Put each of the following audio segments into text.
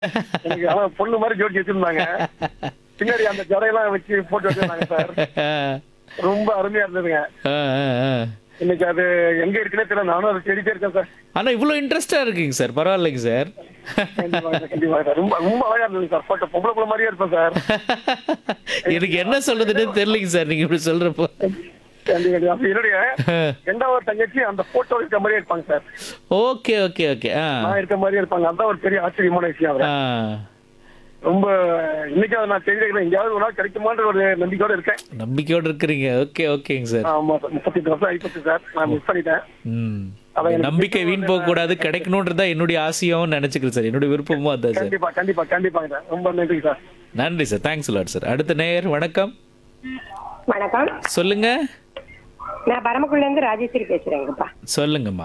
எனக்கு ஆனா பொண்ணு மாதிரி ஜோடி வச்சிருந்தாங்க பின்னாடி அந்த ஜடையெல்லாம் வச்சு போட்டு வச்சிருந்தாங்க சார் ரொம்ப அருமையா இருந்ததுங்க ஆ, ஆ, ஆ. இன்னைக்கு அது எங்க இருக்குன்னே தெரியல நானும் அதை தேடிட்டே இருக்கேன் சார் ஆனா இவ்வளவு இன்ட்ரெஸ்டா இருக்கீங்க சார் பரவாயில்லைங்க சார் கண்டிப்பா சார், கண்டிப்பா சார் ரொம்ப ரொம்ப அழகா இருந்தது சார் போட்டோ பொம்பளை பொண்ணு மாதிரியே இருப்பேன் சார் எனக்கு என்ன சொல்றதுன்னு தெரியலைங்க சார் நீங்க இப்படி சொல்றப்போ கண்டிப்பா கண்டிப்பா. அப்ப என்னுடைய ரெண்டாவது தங்கச்சி அந்த போட்டோ இருக்க மாதிரியே இருப்பாங்க சார் ஓகே ஓகே ஓகே ஆ நான் இருக்க மாதிரியே இருப்பாங்க அதான் ஒரு பெரிய ஆச்சரியமான விஷயம் அவர் ஆ. ரொம்ப இன்னைக்கு அதை நான் தெரிஞ்சுக்கிறேன் எங்கேயாவது ஒரு நாள் கிடைக்குமான்ற ஒரு நம்பிக்கையோட இருக்கேன் நம்பிக்கையோட இருக்கிறீங்க ஓகே ஓகேங்க சார் ஆமா சார் முப்பத்தி வருஷம் ஆயிப்போச்சு சார் நான் மிஸ் பண்ணிட்டேன் ம் அதான் எனக்கு நம்பிக்கை வீண் போக கூடாது கிடைக்கணும்ன்றதா என்னுடைய ஆசையாவும் நினைச்சுக்கிறேன் சார் என்னுடைய விருப்பமும் அதான் சார் கண்டிப்பா கண்டிப்பா கண்டிப்பாங்க சார் ரொம்ப நன்றி சார் நன்றி சார் தேங்க்ஸ் லாட் சார் அடுத்த நேயர் வணக்கம் வணக்கம் சொல்லுங்க நான் பரமக்குள்ள இருந்து ராஜேஸ்வரி பேசுறேங்கப்பா சொல்லுங்கம்மா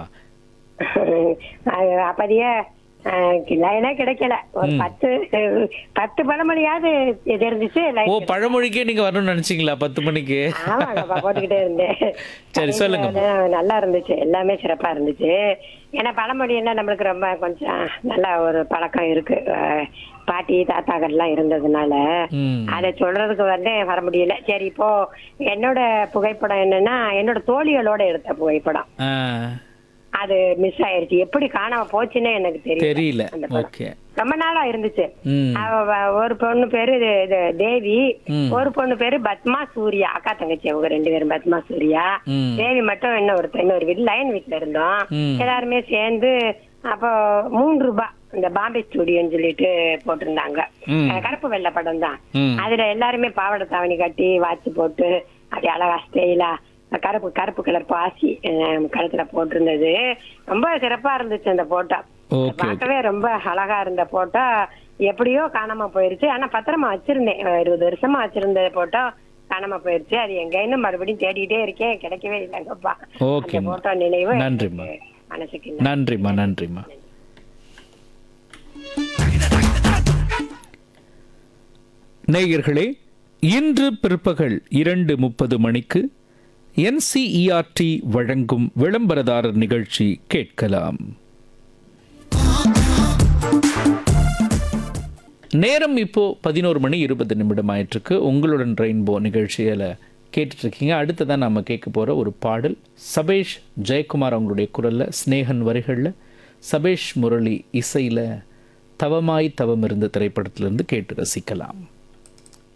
அது அப்பதையே லைனே கிடைக்கல ஒரு பத்து பத்து பழமொழியாவது தெரிஞ்சிச்சு ஓ லைன் பழமொழிக்கே நீங்க வரணும்னு நினைச்சீங்களா பத்து மணிக்கு ஆமாங்கப்பா போட்டுக்கிட்டே இருந்தேன் சரி, சொல்லுங்க. அது நல்லா இருந்துச்சு எல்லாமே சிறப்பா இருந்துச்சு ஏன்னா பழமொழி எல்லாம் நம்மளுக்கு ரொம்ப கொஞ்சம் நல்ல ஒரு பழக்கம் இருக்கு அஹ், பாட்டி தாத்தாக்கள்லாம் இருந்ததுனால ம். அதை சொல்றதுக்கு வந்து வர முடியல சரி இப்போ என்னோட புகைப்படம் என்னன்னா என்னோட தோழிகளோட எடுத்த புகைப்படம் ஆ, அது மிஸ் ஆயிருச்சு எப்படி காணாம போச்சுன்னே எனக்கு தெரியல தெரியல அந்த படம். ஓகே ரொம்ப நாளா இருந்துச்சு ம் அவ வ- ஒரு பொண்ணு பேரு இது- இது தேவி ம். ஒரு பொண்ணு பேரு பத்மா சூர்யா அக்கா தங்கச்சி அவங்க ரெண்டு பேரும் பத்மா சூர்யா ம். தேவி மட்டும் என்ன ஒரு இன்னொரு வீடு லைன் வீட்ல இருந்தோம் ம். எல்லாருமே சேர்ந்து அப்போ மூன்று ரூபாய் இந்த பாம்பே ஸ்டுடியோன்னு சொல்லிட்டு போட்டிருந்தாங்க ம். அஹ் கருப்பு வெள்ளை படம் தான் ம். அதுல எல்லாருமே பாவாடை தாவணி கட்டி வாட்ச் போட்டு அப்படி அழகா ஸ்டைலா கருப்பு கருப்பு கலர் பாசி அஹ், கழுத்துல போட்டிருந்தது ரொம்ப சிறப்பா இருந்துச்சு அந்த போட்டோ ஓகே ஓகே பார்க்கவே ரொம்ப அழகா இருந்த போட்டோ எப்படியோ காணாம போயிருச்சு ஆனா பத்திரமா வச்சிருந்தேன் அஹ் இருபது வருஷமா வச்சிருந்த போட்டோ காணாம போயிருச்சு அது எங்கன்னு மறுபடியும் தேடிட்டே இருக்கேன் கிடைக்கவே இல்லைங்கப்பா ஓகேம்மா. அந்த போட்டோ நினைவு நன்றிம்மா. எனக்கு மனசுக்கு இல்லை. நன்றிம்மா நன்றிம்மா நேயர்களே இன்று பிற்பகல் இரண்டு முப்பது மணிக்கு என்சிஇஆர்டி வழங்கும் விளம்பரதாரர் நிகழ்ச்சி கேட்கலாம் நேரம் இப்போ பதினோரு மணி இருபது நிமிடம் ஆயிட்டிருக்கு உங்களுடன் ரெயின்போ நிகழ்ச்சியில கேட்டுட்டு இருக்கீங்க அடுத்ததான் நாம கேட்க போற ஒரு பாடல் சபேஷ் ஜெயக்குமார் அவங்களுடைய குரல்ல ஸ்னேகன் வரிகள்ல சபேஷ் முரளி இசையில தவமாய் தவம் இருந்த திரைப்படத்திலிருந்து கேட்டு ரசிக்கலாம்